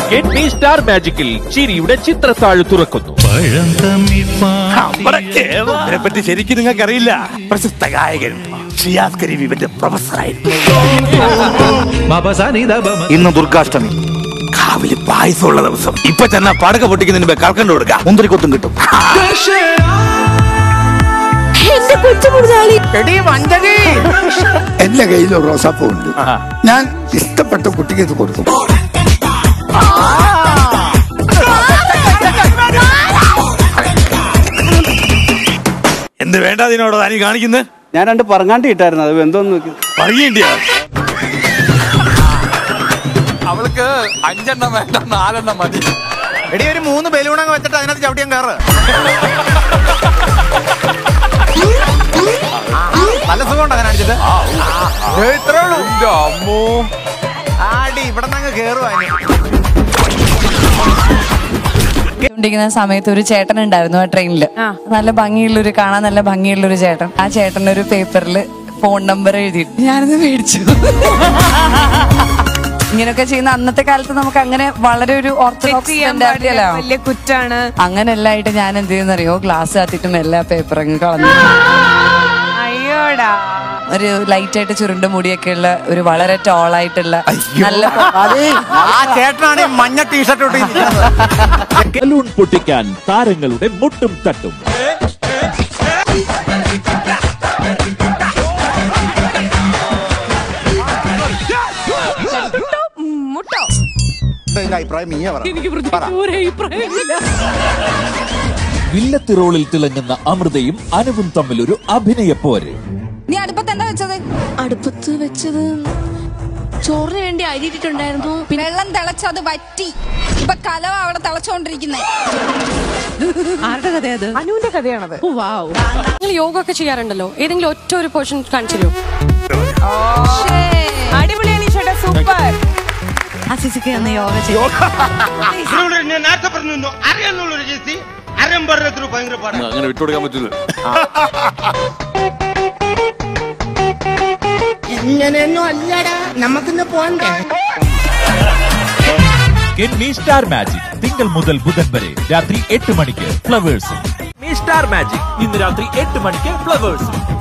കെഡ്മി star മാജിക്കിൽ ചിരിയുടെ ചിത്രത്താഴ് തുറക്കുന്നു ഇതിനെപ്പറ്റി ശരിക്കും നിങ്ങൾക്ക് അറിയില്ല പ്രശസ്ത ഗായകൻ ഷിയാസ് കരീം ഇവന്റെ പ്രൊഫസറായിരുന്നു ഇന്ന് ദുർഗാഷ്ടമി കാവില് പായസമുള്ള ദിവസം ഇപ്പൊ ചെന്ന പടക പൊട്ടിക്കുന്നതിന് മുമ്പേ കൽക്കണ്ട് കൊടുക്കുക മുന്തിരിക്കൊത്തും കിട്ടും എന്റെ കൊച്ചു മുതലാളി എന്റെ കയ്യിൽ ഒരു റോസാപ്പൂ ഉണ്ട് ഞാൻ ഇഷ്ടപ്പെട്ട കുട്ടിക്ക് ഇത് കൊടുക്കും എന്ത് വേണ്ട അതിനോടോ താനീ കാണിക്കുന്നത് ഞാൻ രണ്ട് പറങ്ങാണ്ടി ഇട്ടായിരുന്നു അത് എന്തോന്ന് നോക്കി പറയേണ്ടിയാ അവൾക്ക് അഞ്ചെണ്ണം വേണ്ട നാലെണ്ണം മതി എടി ഒരു മൂന്ന് ബലൂണങ്ങ് വെച്ചിട്ട് അതിനകത്ത് ചവിട്ടിയാൻ കയറ് നല്ല സുഖമുണ്ടോ അങ്ങനെ അടിച്ചിട്ട് ഏ, ഇത്രേ ഉള്ളൂ അമ്മോ ആടി ഇവിടെ നിന്ന് കേറുവാ ണ്ടിരിക്കുന്ന സമയത്ത് ഒരു ചേട്ടൻ ഉണ്ടായിരുന്നു ആ ട്രെയിനിൽ നല്ല ഭംഗിയുള്ള ഒരു കാണാൻ നല്ല ഭംഗിയുള്ള ഒരു ചേട്ടൻ ആ ചേട്ടൻ ഒരു പേപ്പറിൽ ഫോൺ നമ്പർ എഴുതിയിട്ട് ഞാനത് മേടിച്ചു ഇങ്ങനെയൊക്കെ ചെയ്യുന്ന അന്നത്തെ കാലത്ത് നമുക്ക് അങ്ങനെ വളരെ ഒരു ഓർത്തഡോക്സ് mentality അല്ല. വലിയ കുറ്റാണ് അങ്ങനെല്ലാം ആയിട്ട് ഞാൻ എന്ത് ചെയ്യുന്നറിയോ ഗ്ലാസ് കാത്തിട്ടും എല്ലാ പേപ്പർ അങ്ങ് കളഞ്ഞു അയ്യോടാ ഒരു ലൈറ്റ് ആയിട്ട് ചുരുണ്ട മുടിയൊക്കെ ഉള്ള ഒരു വളരെ ടോൾ ആയിട്ടുള്ള നല്ല ആ ചേട്ടനാണ് ഈ മഞ്ഞ ടീഷർട്ട് ഇട്ടിരിക്കുന്നത് ബലൂൺ പൊട്ടിക്കാൻ താരങ്ങളുടെ മുട്ടും തട്ടും മുട്ടോ ഇതിന്റെ അഭിപ്രായം നീയാ പറ വില്ലത്തി റോളിൽ തിളങ്ങുന്ന അമൃതയും അനുവും തമ്മിൽ ഒരു അഭിനയ പോര് നീ അടുപ്പത്ത് എന്താ വെച്ചത് അടുപ്പത്ത് വെച്ചത് ചോറിന് വേണ്ടി അരിയിട്ടുണ്ടായിരുന്നു വെള്ളം തിളച്ചത് വറ്റി ഇപ്പൊ കലവ അവിടെ തിളച്ചോണ്ടിരിക്കുന്നേ ആരുടെ കഥയത് അനുവിന്റെ കഥയാണത് നിങ്ങൾ യോഗ ഒക്കെ ചെയ്യാറുണ്ടല്ലോ ഏതെങ്കിലും ഒറ്റ ഒരു പോർഷൻ കാണിച്ചു തരുമോ അടിപൊളിയാണ് ഈ ചേട്ടാ സൂപ്പർ അസിസിക്ക് ഒന്ന് യോഗ ചെയ്യും അങ്ങനെ വിട്ടുകൊടുക്കാൻ പറ്റില്ല കെഡ്മി സ്റ്റാർ മാജിക് തിങ്കൾ മുതൽ ബുധൻ വരെ രാത്രി എട്ട് മണിക്ക് ഫ്ലവേഴ്സ് സ്റ്റാർ മാജിക് ഇന്ന് രാത്രി എട്ട് മണിക്ക് ഫ്ലവേഴ്സ്